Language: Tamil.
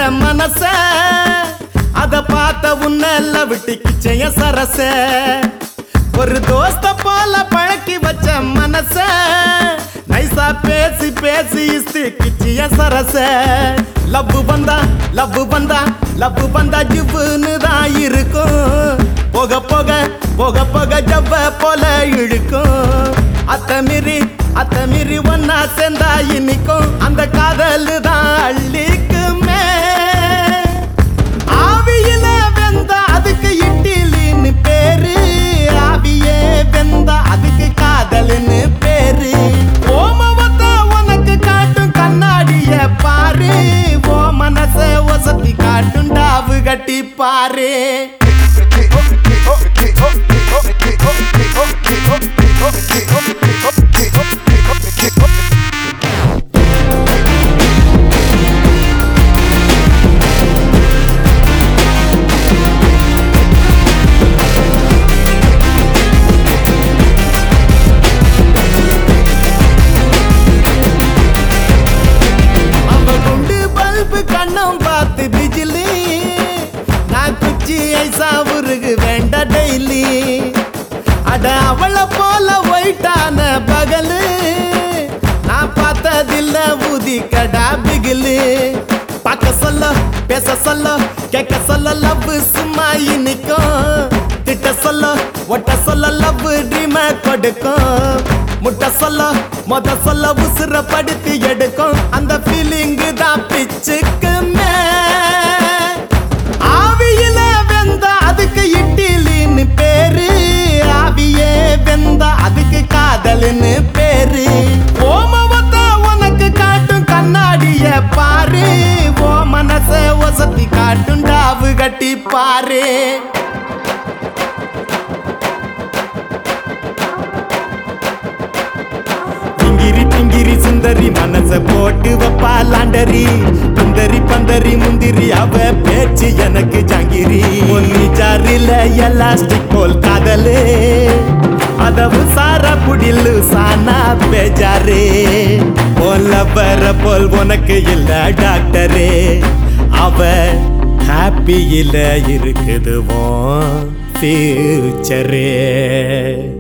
மனச அத பார்த்த உன்னல்ல விட்டுக்கிச்ச என் சரச ஒரு தோஸ்த போல பழக்கி வச்ச மனச நைசா பேசி பேசி இஸ்திக்கிச்சு என் சரச லவ் வந்தா லவ் வந்தா லவ் வந்தா ஜிவ்வுன்னு தான் இருக்கும் போக போக போக போக ஜவ்வ போல இழுக்கும் அத்தமிரி அத்தமிரி ஒன்னா சேர்ந்தா இன்னிக்கும் அந்த காதல் தான் அள்ளிக்குமே ஆவியில வெந்த அதுக்கு இட்டிலின்னு பேரு ஆவியே வெந்த அதுக்கு காதல்னு பேரு ஓமவத்த உனக்கு காட்டும் கண்ணாடிய பாரு ஓ மனச ஒசத்தி காட்டும் டாவு கட்டி பாரு அவ குண்டு பல்பு கண்ணம் பார்த்து பிஜிலி நான் குச்சி ஐசா உருகு வேண்ட டெய்லி அட அவளை போல ஒயிட்டான பகலு நான் பார்த்ததில்ல ஊதி கடா பிகிலு பார்க்க சொல்ல பேச சொல்ல கேட்க சொல்ல லவ் சும்மா இனிக்கும் திட்ட சொல்ல ஒட்ட சொல்ல லவ் ட்ரீம கொடுக்கும் முட்டை சொல்ல மொத சொல்ல உசுர படுத்தி எடுக்கும் அந்த ஃபீலிங் தான் பிச்சுக்கு ஆவியில வெந்த அதுக்கு இட்டிலின்னு பேரு ஆவியே வெந்த அதுக்கு காதல்னு பேரு ஓமவத்த உனக்கு காட்டும் கண்ணாடிய பாரு ஓ மனச ஒசத்தி காட்டும் டாவு கட்டி பாரு டிங்கிரி டிங்கிரி சுந்தரி மனச போட்டு வப்பா லாண்டரி பந்தரி பந்தரி முந்திரி அவ பேச்சு எனக்கு ஜாங்கிரி ஒன்னி ஜாரில எலாஸ்டிக் போல் காதலு அதவு சாரா புடில்லு சானா பேஜாரு போல வர போல் உனக்கு இல்ல டாக்டரே அவ ஹாப்பியில இருக்குதுவோம் ஃபியூச்சரே